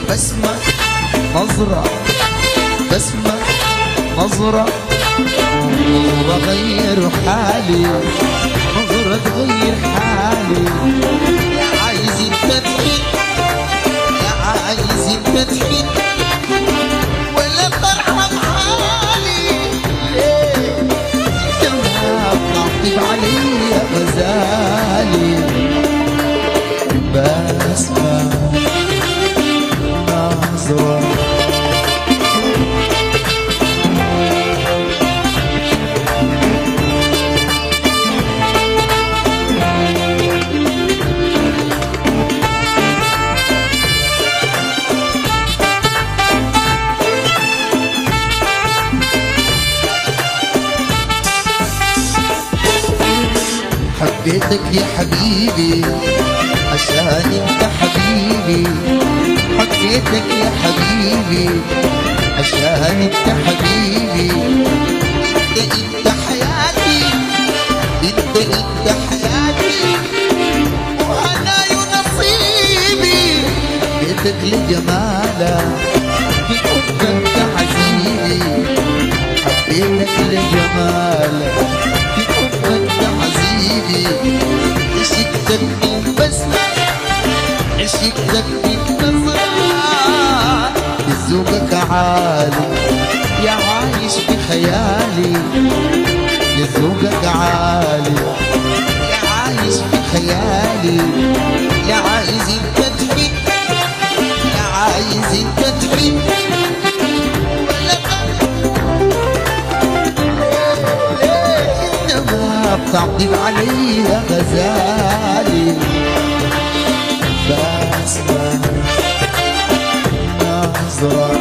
بسمة نظرة بسمة نظرة نظرة غير حالي نظرة تغير حالي يا عايز التدخين يا عايز التدخين ولا فرحة بحالي ليه انت ما بتعطف علي يا غزالي بسمة نظرة حبيتك يا حبيبي عشان انت حبيبي حبيتك يا حبيبي عشان انت حبيبي انت انت حياتي انت انت حياتي وهناي ونصيبي حبيتك لجمالك بحبك عزيزي حبيتك لجمالك بحبك عزيزي عشقتك من بسمة عشقتك من نظرة ذوقك عالي يا عايش بخيالي يا ذوقك عالي يا عايش بخيالي يا عايز انت تحب يا عايز انت تحب ولا انما بتعطيب علي يا غزالي بسمة نظرة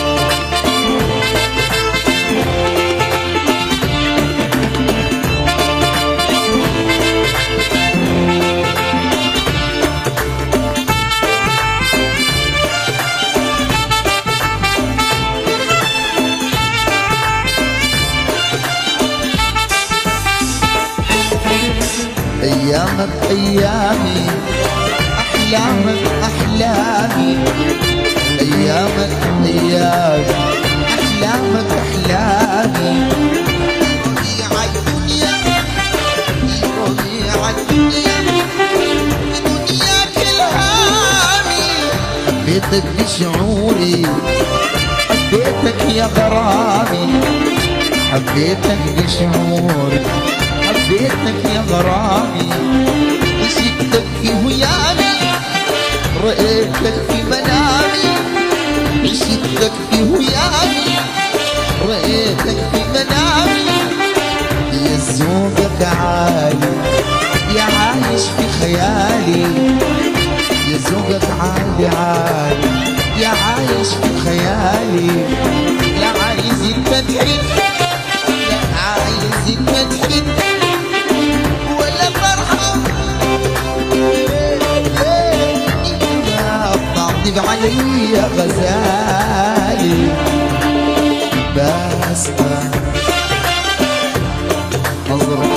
أيامك أيامي أحلامك أحلامي أيامك أيامي أحلامك أحلامي ربيع الدنيا ربيع الدنيا دنياك الهامي حبيتك بشعوري حبيتك يا غرامي حبيتك بشعوري حبيتك يا غرامي عشقتك في هيامي رأيتك في منامي عشقتك في هيامي رأيتك في منامي يا ذوقك عالي يا عايش في خيالي يا ذوقك عالي عالي يا عايش في خيالي يا عايز التدحين يا عايز التدحين ولا فرحة بتعطف علي يا غزالي بسمة نظرة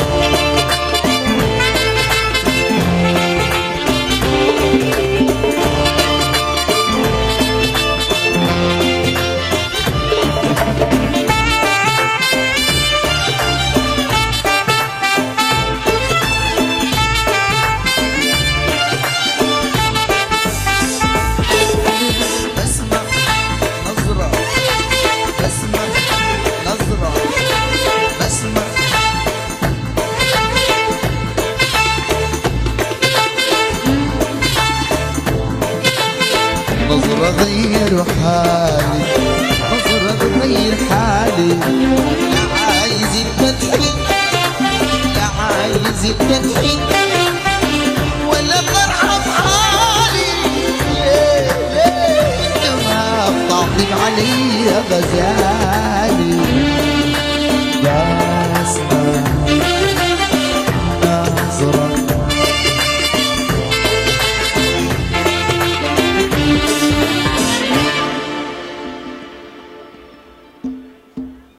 بسمة نظرة بسمة نظرة بسمة نظرة غير حالي نظرة غير حالي يا عايز التدحين يا عايز التدحين ولا فرحة بحالي ليه ليه انت ما بتعطف علي يا غزال